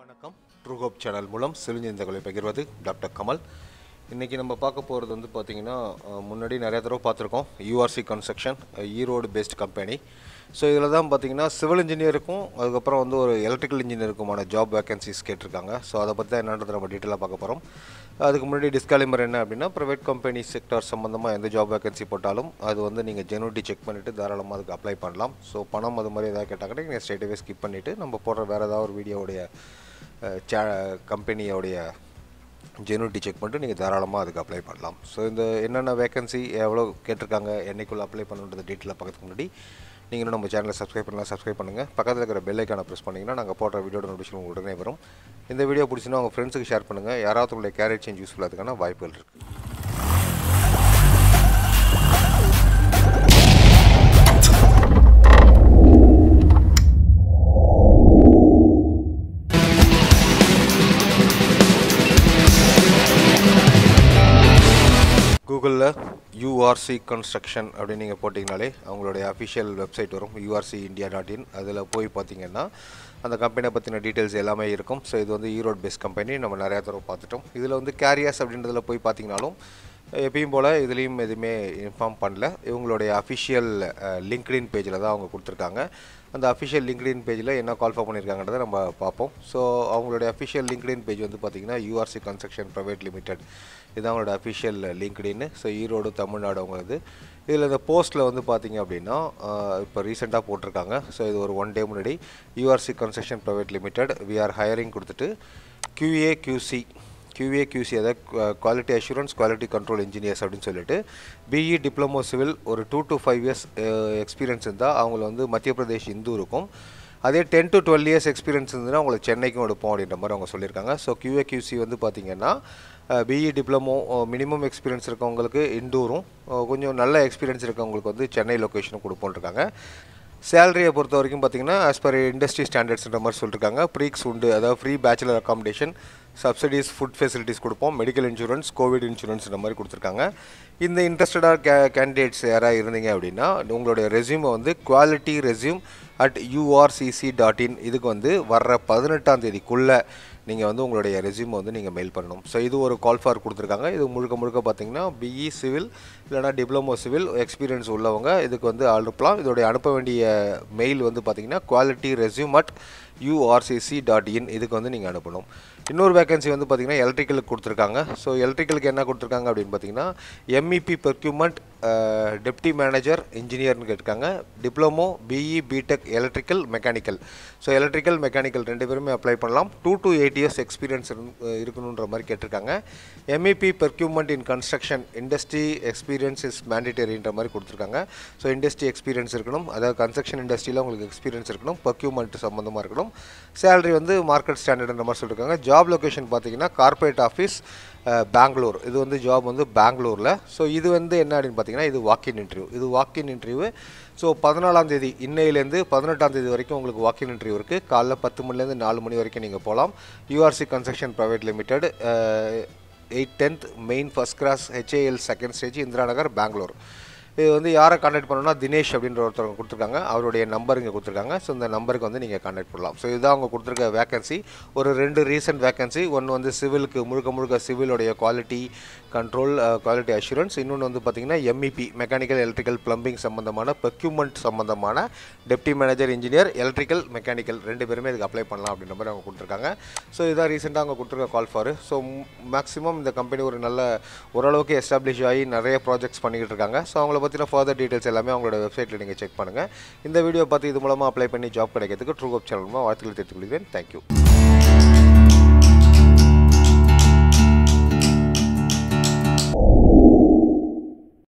வணக்கம் ட்ரூஹோப் சேனல் மூலம் சிறுநீந்தங்களை பகிர்வது டாக்டர் கமல் இன்றைக்கி நம்ம பார்க்க போகிறது வந்து பார்த்திங்கன்னா அஹ், முன்னாடி நிறைய தடவை பார்த்துருக்கோம் URC construction Erode based company so இதில் தான் பார்த்தீங்கன்னா சிவில் இன்ஜினியருக்கும் அதுக்கப்புறம் வந்து ஒரு எலக்ட்ரிக்கல் இன்ஜினியருக்குமான ஜாப் வேகன்சிஸ் கேட்டிருக்காங்க ஸோ அதை பற்றி தான் என்னன்றதை நம்ம டீட்டெயிலாக பார்க்க போகிறோம் அதுக்கு முன்னாடி டிஸ்காலிமர் என்ன அப்படின்னா ப்ரைவேட் கம்பெனி செக்டார் சம்மந்தமாக எந்த ஜாப் வேகன்சி போட்டாலும் அது வந்து நீங்கள் ஜெனுவிட்டி செக் பண்ணிவிட்டு தாராளமாக அதுக்கு அப்ளை பண்ணலாம் ஸோ பணம் அது மாதிரி ஏதாவது கேட்டாங்கன்னா நீங்கள் ஸ்ட்ரெயிட்டாகவே ஸ்கிப் பண்ணிவிட்டு நம்ம போடுற வேறு ஏதாவது ஒரு வீடியோவுடைய சே கம்பெனியோடைய ஜெனுவிட்டி செக் பண்ணிட்டு நீங்கள் தாராளமாக அதுக்கு அப்ளை பண்ணலாம் ஸோ இந்த என்னென்ன வேகன்சி எவ்வளோ கேட்டிருக்காங்க என்னைக்குள்ளே அப்ளை பண்ணுன்றது டீட்டெயிலாக பார்க்கறதுக்கு முன்னாடி நீங்கள் இன்னும் நம்ம சேனலை சப்ஸ்கிரைப் பண்ணலாம் சப்ஸ்கிரைப் பண்ணுங்கள் பக்கத்தில் இருக்கிற பெல் ஐக்கானை ப்ரெஸ் பண்ணிங்கன்னா நாங்கள் போடுற வீடியோட நோட்டிஃபிகேஷன் உங்களுக்கு உடனே வரும் இந்த வீடியோ பிடிச்சினா உங்கள் ஃப்ரெண்ட்ஸுக்கு ஷேர் பண்ணுங்கள் யாராவது உங்களுடைய கேரியர் சேஞ்ச் யூஸ்ஃபுல்லாக அதுக்கான வாய்ப்புகள் இருக்குது கூகுளில் யூஆர்சி கன்ஸ்ட்ரக்ஷன் அப்படின்னு நீங்கள் போட்டிங்கனாலே அவங்களுடைய அஃபிஷியல் வெப்சைட் வரும் யூஆர்சி இந்தியா டாட் இன் அதில் போய் பார்த்தீங்கன்னா அந்த கம்பெனியை பற்றின டீட்டெயில்ஸ் எல்லாமே இருக்கும் ஸோ இது வந்து ஈரோடு பேஸ்ட் கம்பெனி நம்ம நிறையா தடவை பார்த்துட்டோம் இதில் வந்து கேரியர்ஸ் அப்படின்றதுல போய் பார்த்தீங்கனாலும் எப்பயும் போல் இதுலேயும் எதுவுமே இன்ஃபார்ம் பண்ணல இவங்களுடைய அஃபிஷியல் லிங்க்டின் பேஜில் தான் அவங்க கொடுத்துருக்காங்க அந்த அஃபிஷியல் லிங்க்டின் பேஜில் என்ன கால்ஃபா பண்ணியிருக்காங்கன்றதை நம்ம பார்ப்போம் ஸோ அவங்களுடைய அஃபிஷியல் லிங்க்டின் பேஜ் வந்து பார்த்திங்கன்னா யூஆர்சி கன்ஸ்ட்ரக்ஷன் ப்ரைவேட் லிமிடெட் இதுதான் அவங்களோட official LinkedIn so Erode Tamil Nadu அவங்களது இதில் இந்த போஸ்ட்டில் வந்து பார்த்தீங்க அப்படின்னா இப்போ ரீசெண்டாக போட்டிருக்காங்க ஸோ இது ஒரு ஒன் டே முன்னாடி URC construction private limited we are hiring கொடுத்துட்டு QA QC QA QC அதாவது quality assurance quality control engineers அப்படின்னு சொல்லிட்டு பிஇ டிப்ளமோ சிவில் ஒரு two to five years experience இருந்தால் அவங்கள வந்து மத்திய பிரதேஷ் இந்து இருக்கும் அதே ten to twelve years experience இருந்ததுன்னா அவங்களை சென்னைக்கும் எடுப்போம் அப்படின்ற மாதிரி அவங்க சொல்லியிருக்காங்க ஸோ QA QC வந்து பார்த்திங்கன்னா பிஇ டிப்ளமோ மினிமம் எக்ஸ்பீரியன்ஸ் இருக்கவங்களுக்கு இண்டூரும் அஹ், கொஞ்சம் நல்ல எக்ஸ்பீரியன்ஸ் இருக்கவங்களுக்கு வந்து சென்னை லொக்கேஷனும் கொடுப்போன்ருக்காங்க சேலரியை பொறுத்த வரைக்கும் பார்த்தீங்கன்னா ஆஸ் பர் இண்டஸ்ட்ரி ஸ்டாண்டர்ட்ஸ்ன்ற மாதிரி சொல்லியிருக்காங்க ப்ரீக்ஸ் உண்டு அதாவது free bachelor accommodation subsidies food facilities கொடுப்போம் மெடிக்கல் இன்சூரன்ஸ் கோவிட் இன்சூரன்ஸ் இந்த மாதிரி கொடுத்துருக்காங்க இந்த இன்ட்ரெஸ்டடாக கே கேண்டிடேட்ஸ் யாராக இருந்தீங்க அப்படின்னா உங்களுடைய ரெஸ்யூமை வந்து quality resume at URCC dot in இதுக்கு வந்து வர்ற பதினெட்டாம் தேதிக்குள்ளே நீங்கள் வந்து உங்களுடைய ரெஸ்யூமை வந்து நீங்கள் மெயில் பண்ணணும் ஸோ இது ஒரு கால் ஃபார் கொடுத்துருக்காங்க இது முழுக்க முழுக்க பார்த்தீங்கன்னா பிஇ சிவில் இல்லைனா டிப்ளமோ சிவில் எக்ஸ்பீரியன்ஸ் உள்ளவங்க இதுக்கு வந்து அனுப்பலாம் இதோடைய அனுப்ப வேண்டிய மெயில் வந்து பார்த்தீங்கன்னா quality resume at URCC dot in இதுக்கு வந்து நீங்கள் அனுப்பணும் இன்னொரு வேகன்சி வந்து பார்த்தீங்கன்னா எலக்ட்ரிக்கலுக்கு கொடுத்துருக்காங்க ஸோ எலக்ட்ரிக்கலுக்கு என்ன கொடுத்துருக்காங்க அப்படின்னு பார்த்தீங்கன்னா எம்இபி பெர்க்யூமெண்ட் டெப்டி மேனேஜர் இன்ஜினியர்னு கேட்டிருக்காங்க diploma BE BTech electrical mechanical so electrical mechanical ரெண்டு பேருமே அப்ளை பண்ணலாம் two to eight years experience இருக்கணுன்ற மாதிரி கேட்டிருக்காங்க MEP procurement in construction industry experience is மேண்டிட்டரின்ற மாதிரி கொடுத்துருக்காங்க ஸோ இண்டஸ்ட்ரி எக்ஸ்பீரியன்ஸ் இருக்கணும் அதாவது கன்ஸ்ட்ரக்ஷன் இண்டஸ்ட்ரியில் உங்களுக்கு எக்ஸ்பீரியன்ஸ் இருக்கணும் பர்க்யூமெண்ட் சம்மந்தமாக இருக்கணும் சேலரி வந்து மார்க்கெட் ஸ்டாண்டர்டுன்ற மாதிரி சொல்லியிருக்காங்க ஜாப் லொகேஷன் பார்த்தீங்கன்னா கார்ப்பரேட் ஆஃபீஸ் பெங்களூர் இது வந்து ஜாப் வந்து பெங்களூரில் ஸோ இது வந்து என்ன அப்படின்னு பார்த்தீங்கன்னா இது வாக்கின் இன்டர்வியூ இது வாக்கின் இன்டர்வியூ ஸோ பதினாலாம் தேதி இன்னையிலேருந்து பதினெட்டாம் தேதி வரைக்கும் உங்களுக்கு வாக்கின் இன்டர்வியூ இருக்குது காலைல பத்து மணிலேருந்து நாலு மணி வரைக்கும் நீங்கள் போகலாம் URC construction private limited eight tenth main first class HAL second stage Indira Nagar Bangalore இது வந்து யாரை கான்டாக்ட் பண்ணணும்னா தினேஷ் அப்படின்ற ஒருத்தவங்க கொடுத்துருக்காங்க அவருடைய நம்பர் இங்கே கொடுத்துருக்காங்க ஸோ இந்த நம்பருக்கு வந்து நீங்கள் கான்டாக்ட் பண்ணலாம் ஸோ இதுதான் அவங்க கொடுத்துருக்க வேகன்சி ஒரு ரெண்டு ரீசன்ட் வேகன்சி ஒன்று வந்து சிவிலுக்கு முழுக்க முழுக்க சிவிலுடைய குவாலிட்டி கண்ட்ரோல் குவாலிட்டி அஷூரன்ஸ் இன்னொன்று வந்து பார்த்தீங்கன்னா எம்இபி மெக்கானிக்கல் எலக்ட்ரிக்கல் ப்ளம்பிங் சம்மந்தமான பெக்யூமெண்ட் சம்மந்தமான deputy manager engineer electrical mechanical ரெண்டு பேருமே இதுக்கு அப்ளை பண்ணலாம் அப்படின்ற மாதிரி அவங்க கொடுத்துருக்காங்க ஸோ இதான் ரீசெண்டாக அவங்க கொடுத்துருக்க கால் ஃபார் ஸோ மேக்ஸிமம் இந்த கம்பெனி ஒரு நல்ல ஓரளவுக்கு எஸ்டாப்ளிஷ் ஆகி நிறைய ப்ராஜெக்ட்ஸ் பண்ணிக்கிட்டு இருக்காங்க ஸோ அவங்கள பற்றின ஃபர்தர் டீட்டெயில்ஸ் எல்லாமே அவங்களோட வெப்சைட்டில் நீங்கள் செக் பண்ணுங்கள் இந்த வீடியோ பார்த்து இது மூலமாக அப்ளை பண்ணி ஜாப் கிடைக்கிறதுக்கு ட்ரூ அப் சேனல் மூலமாக வாழ்த்துக்கள் தெரிவித்துக் கொள்கிறேன் தேங்க்யூ